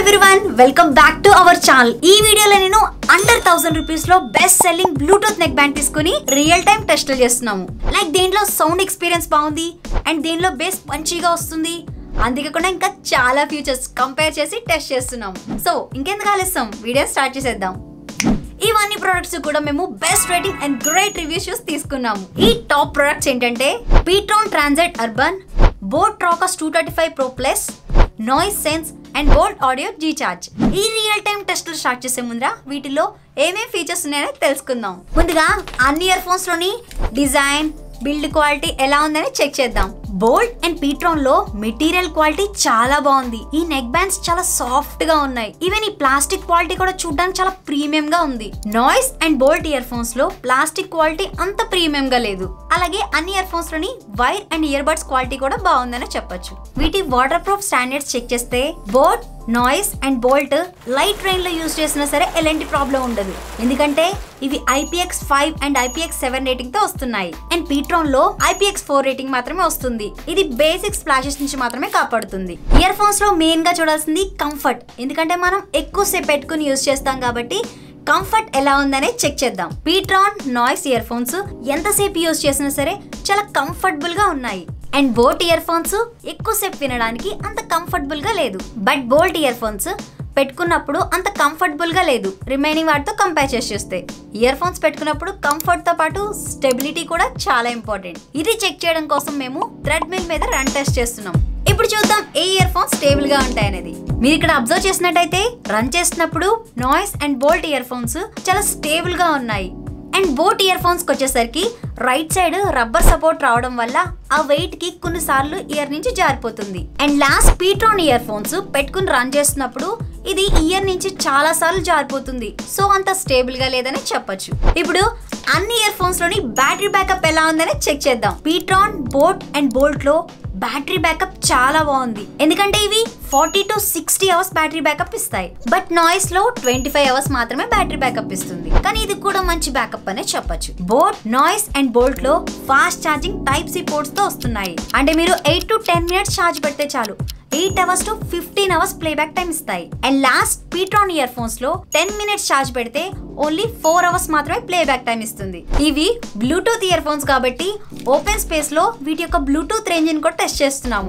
Everyone welcome back to our channel ఈ వీడియోలో నేను అండర్ థౌసండ్ రూపీస్ లో best selling Bluetooth neck band తీసుకుని రియల్ టైం టెస్ట్లు చేస్తున్నాము లైక్ దీంట్లో సౌండ్ ఎక్స్పీరియన్స్ బాగుంది అండ్ దీనిలో బేస్ మంచిగా వస్తుంది అంతేకాకుండా ఇంకా చాలా ఫీచర్స్ కంపేర్ చేసి టెస్ట్ చేస్తున్నాము సో ఇంకెందుకు ఆలస్యం వీడియో స్టార్ట్ చేసేద్దాం ఇవన్నీ ప్రొడక్ట్స్ కూడా మేము best rating and great reviews చూసి తీసుకున్నాము ఈ టాప్ ప్రొడక్ట్స్ ఏంటంటే pTron transit urban boAt Rockerz two thirty five pro plus Noise sense and Boult audio Z charge ఈ రియల్ టైం టెస్ట్లు స్టార్ట్ చేసే ముందర వీటిలో ఏమేమి ఫీచర్స్ ఉన్నాయో తెలుసుకుందాం ముందుగా అన్ని ఇయర్ ఫోన్స్ లోని డిజైన్ బిల్డ్ క్వాలిటీ ఎలా ఉందని చెక్ చేద్దాం బోల్ట్ అండ్ పీట్రాన్ లో మెటీరియల్ క్వాలిటీ చాలా బాగుంది ఈ నెక్ బ్యాండ్స్ చాలా సాఫ్ట్ గా ఉన్నాయి ఈవెన్ ఈ ప్లాస్టిక్ క్వాలిటీ కూడా చూడడానికి చాలా ప్రీమియం గా ఉంది Noise and bolt earphones లో ప్లాస్టిక్ క్వాలిటీ అంత ప్రీమియం గా లేదు అలాగే అన్ని ఇయర్ ఫోన్స్ లోని wire and earbuds quality కూడా బాగుందని చెప్పొచ్చు వీటి వాటర్ ప్రూఫ్ స్టాండర్డ్స్ చెక్ చేస్తే boAt Noise and Boult light train లో యూజ్ చేసినా సరే ఎలాంటి ప్రాబ్లం ఉండదు ఎందుకంటే ఇవి IPX five and IPX seven rating తో వస్తున్నాయి అండ్ పీట్రాన్ లో ఐపీఎక్స్ ఫోర్ రేటింగ్ మాత్రమే వస్తుంది ఇది బేసిక్ స్ప్లాషెస్ నుంచి మాత్రమే కాపాడుతుంది ఇయర్ ఫోన్స్ లో మెయిన్ గా చూడాల్సింది కంఫర్ట్ ఎందుకంటే మనం ఎక్కువసేపు పెట్టుకుని యూజ్ చేస్తాం కాబట్టి కంఫర్ట్ ఎలా ఉందనే చెక్ చేద్దాం పీట్రాన్ నాయిస్ ఇయర్ ఫోన్స్ ఎంతసేపు యూజ్ చేసినా సరే చాలా కంఫర్టబుల్ గా ఉన్నాయి అండ్ బోట్ ఇయర్ ఫోన్స్ ఎక్కువసేపు వినడానికి అంత కంఫర్టబుల్ గా లేదు బట్ బోల్ట్ ఇయర్ ఫోన్స్ పెట్టుకున్నప్పుడు అంత కంఫర్టబుల్ గా లేదు రిమైనింగ్ వాటితో కంపేర్ చేసి చూస్తే ఇయర్ ఫోన్స్ పెట్టుకున్నప్పుడు కంఫర్ట్ తో పాటు స్టెబిలిటీ కూడా చాలా ఇంపార్టెంట్ ఇది చెక్ చేయడం కోసం మేము థ్రెడ్ మిల్ మీద రన్ టెస్ట్ చేస్తున్నాం ఇప్పుడు చూద్దాం ఏ ఇయర్ ఫోన్స్ స్టేబుల్ గా ఉంటాయనేది మీరు ఇక్కడ అబ్జర్వ్ చేసినట్టయితే రన్ చేస్తున్నప్పుడు Noise and bolt earphones చాలా స్టేబుల్ గా ఉన్నాయి అండ్ బోట్ ఇయర్ ఫోన్స్ వచ్చేసరికి రైట్ సైడ్ రబ్బర్ సపోర్ట్ రావడం వల్ల ఆ వెయిట్ కి కొన్నిసార్లు ఇయర్ నుంచి జారిపోతుంది and last pTron earphones పెట్టుకుని రన్ చేస్తున్నప్పుడు ఇది ఇయర్ నుంచి చాలా సార్లు జారిపోతుంది సో అంత స్టేబుల్ గా లేదని చెప్పొచ్చు ఇప్పుడు అన్ని ఇయర్ ఫోన్స్ లోని బ్యాటరీ బ్యాకప్ ఎలా ఉందని చెక్ చేద్దాం పీట్రాన్ బోట్ అండ్ బోల్ట్ లో బ్యాటరీ బ్యాకప్ చాలా బాగుంది ఎందుకంటే ఇవి forty to sixty hours battery backup ఇస్తాయి బట్ నాయిస్ లో ట్వంటీ ఫైవ్ అవర్స్ మాత్రమే బ్యాటరీ బ్యాకప్ ఇస్తుంది కానీ ఇది కూడా మంచి బ్యాకప్ అనే చెప్పొచ్చు బోట్ నాయిస్ అండ్ బోల్ట్ లో fast charging type C ports తో వస్తున్నాయి అంటే మీరు eight to ten minutes charge పెడితే చాలు eight hours to fifteen hours playback time ఇస్తాయి and last pTron earphones లో టెన్ మినిట్స్ ఛార్జ్ పెడితే ఓన్లీ ఫోర్ అవర్స్ మాత్రమే ప్లేబ్యాక్ టైం ఇస్తుంది ఇవి బ్లూటూత్ ఇయర్ ఫోన్స్ కాబట్టి ఓపెన్ స్పేస్ లో వీటి యొక్క బ్లూటూత్ రేంజ్ ని కూడా టెస్ట్ చేస్తున్నాము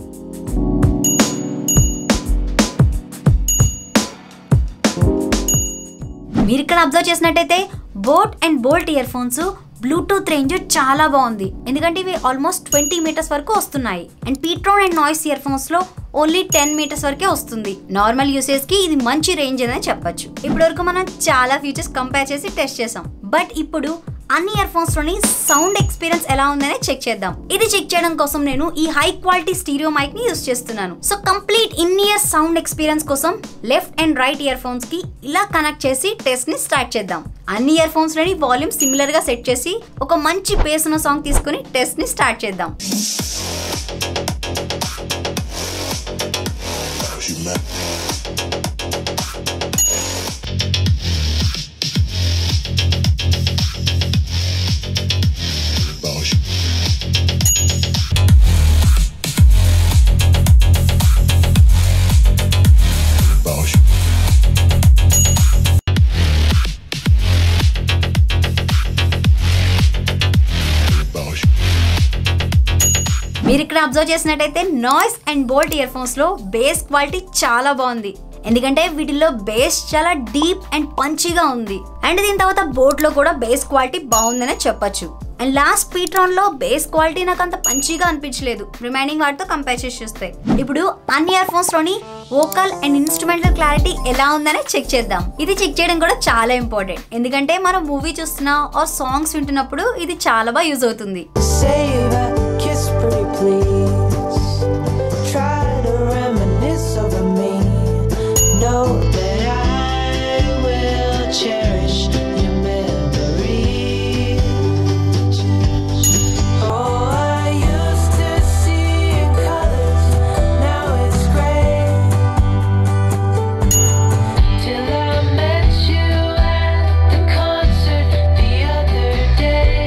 మీరు ఇక్కడ అబ్జర్వ్ చేసినట్టయితే boat and bolt earphones Bluetooth range చాలా బాగుంది ఎందుకంటే ఇవి ఆల్మోస్ట్ ట్వంటీ మీటర్స్ వరకు వస్తున్నాయి and pTron and noise earphones లో ఓన్లీ టెన్ మీటర్స్ వరకే వస్తుంది నార్మల్ యూసేజ్ కి ఇది మంచి రేంజ్ అని చెప్పొచ్చు ఇప్పటి వరకు మనం చాలా ఫీచర్స్ కంపేర్ చేసి టెస్ట్ చేసాం బట్ ఇప్పుడు అన్ని ఇయర్ ఫోన్స్ లోని సౌండ్ ఎక్స్పీరియన్స్ ఎలా ఉందనే చెక్ చేద్దాం ఇది చెక్ చేయడం కోసం నేను ఈ హై క్వాలిటీ స్టీరియో మైక్ ని యూస్ చేస్తున్నాను so complete in ear sound experience కోసం left and right earphones కి ఇలా కనెక్ట్ చేసి టెస్ట్ ని స్టార్ట్ చేద్దాం అన్ని ఇయర్ ఫోన్స్ లోని వాల్యూమ్ సిమిలర్ గా సెట్ చేసి ఒక మంచి పేస్ ఉన్న సాంగ్ తీసుకుని టెస్ట్ ని స్టార్ట్ చేద్దాం మీరు ఇక్కడ అబ్జర్వ్ చేసినట్టయితే noise and bolt earphones లో బేస్ క్వాలిటీ చాలా బాగుంది ఎందుకంటే వీటిల్లో బేస్ చాలా డీప్ అండ్ పంచీగా ఉంది అండ్ దీని తర్వాత బోట్ లో కూడా బేస్ క్వాలిటీ బాగుందనే చెప్పొచ్చు అండ్ లాస్ట్ పీట్రాన్ లో బేస్ క్వాలిటీ నాకు అంత పంచీగా అనిపించలేదు రిమైనింగ్ వాటితో కంపేర్ చేసి చూస్తే ఇప్పుడు అన్ని ఇయర్ ఫోన్స్ లోని వోకల్ అండ్ ఇన్స్ట్రుమెంటల్ క్లారిటీ ఎలా ఉందని చెక్ చేద్దాం ఇది చెక్ చేయడం కూడా చాలా ఇంపార్టెంట్ ఎందుకంటే మనం మూవీ చూస్తున్నా ఆర్ సాంగ్స్ వింటున్నప్పుడు ఇది చాలా బాగా యూజ్ అవుతుంది Save a kiss, pretty please. Try to reminisce over me. Know that I will cherish your memories. Oh, I used to see in colors, now it's gray. Till I met you at the concert the other day.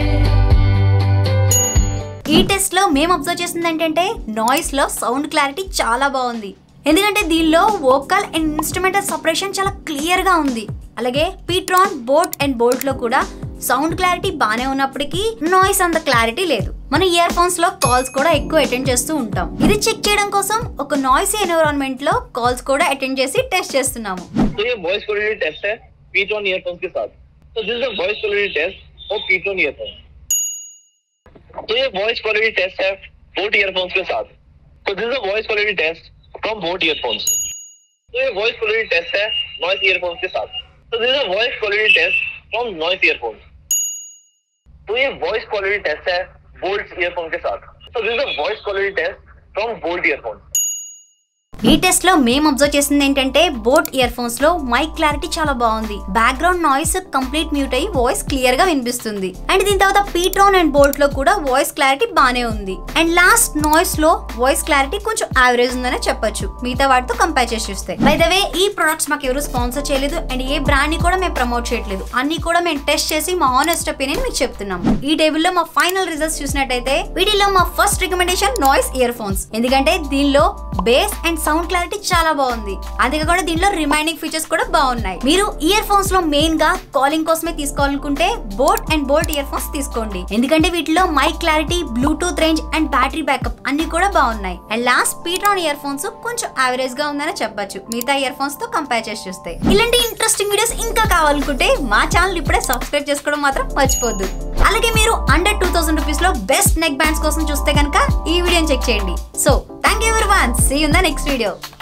ఈ test లో మేము observe చేసింది ఏంటంటే noise లో sound clarity చాలా బాగుంది ఎందుకంటే దీనిలో వోకల్ అండ్ ఇన్స్ట్రుమెంటల్ సపరేషన్ చాలా క్లియర్ గా ఉంది అలాగే పీట్రాన్ బోట్ అండ్ బోల్ట్ లో కూడా సౌండ్ క్లారిటీ బానే ఉన్నప్పటికీ నాయిస్ అంత క్లారిటీ లేదు మన ఇయర్ ఫోన్స్ లో కాల్స్ కూడా ఎక్కువ అటెండ్ చేస్తూ ఉంటాం ఇది చెక్ చేయడం కోసం ఒక నాయిస్ ఎన్విరాన్మెంట్ లో కాల్స్ కూడా అటెండ్ చేసి టెస్ట్ చేస్తున్నాము तो ये वॉइस क्वालिटी टेस्ट है पीटोन ईयरफोन्स के साथ तो this is voice quality test और पीटोन ईयरफोन तो ये वॉइस क्वालिटी टेस्ट है बोट ईयरफोन्स के साथ तो this is voice quality test from boat earphones तो ये वॉइस क्वालिटी टेस्ट है नॉइस ईयरफोन्स के साथ तो this is voice quality test from noise earphones तो ये वॉइस क्वालिटी टेस्ट है बोल्ट ईयरफोन के साथ तो this is voice quality test from bolt earphone ఈ టెస్ట్ లో మేము అబ్జర్వ్ చేసింది ఏంటంటే బోట్ ఇయర్ ఫోన్స్ లో మైక్ క్లారిటీ చాలా బాగుంది బ్యాక్గ్రౌండ్ నాయిస్ కంప్లీట్ మ్యూట్ అయ్యి వాయిస్ క్లియర్ గా వినిపిస్తుంది అండ్ దీని తర్వాత పీట్రోన్ అండ్ బోల్ట్ లో కూడా వాయిస్ క్లారిటీ బానే ఉంది అండ్ లాస్ట్ నాయిస్ లో వాయిస్ క్లారిటీ కొంచెం యావరేజ్ ఉందనే చెప్పొచ్చు మిగతా వాటితో కంపేర్ చేసి చూస్తే వే ఈ ప్రొడక్ట్స్ మాకు ఎవరు స్పాన్సర్ చేయలేదు అండ్ ఏ బ్రాండ్ ని కూడా మేము ప్రమోట్ చేయట్లేదు అన్ని కూడా మేము టెస్ట్ చేసి మా హానెస్ట్ ఒపీనియన్ మీకు చెప్తున్నాం ఈ టేబుల్ లో మా ఫైనల్ రిజల్ట్స్ చూసినట్టయితే వీటిలో మా first recommendation noise earphones ఎందుకంటే దీనిలో బేస్ అండ్ సౌండ్ క్లారిటీ చాలా బాగుంది అంతేకాకుండా దీనిలో రిమైనింగ్ ఫీచర్స్ కూడా బాగున్నాయి మీరు ఇయర్ ఫోన్స్ లో మెయిన్ గా కాలింగ్ కోసమే తీసుకోవాలనుకుంటే boat and boat earphones తీసుకోండి ఎందుకంటే వీటిలో mic clarity Bluetooth range and battery backup అన్ని కూడా బాగున్నాయి and last pTron earphones కొంచెం యావరేజ్ గా ఉందని చెప్పొచ్చు మిగతా ఇయర్ ఫోన్స్ తో కంపేర్ చేసి చూస్తే ఇలాంటి ఇంట్రెస్టింగ్ వీడియోస్ ఇంకా కావాలనుకుంటే మా ఛానల్ ఇప్పుడే సబ్స్క్రైబ్ చేసుకోవడం మాత్రం మర్చిపోద్దు అలాగే మీరు అండర్ టూ థౌసండ్ రూపీస్ లో బెస్ట్ నెక్ బ్యాండ్స్ కోసం చూస్తే కనుక ఈ వీడియోని చెక్ చేయండి so thank you every one see in the next video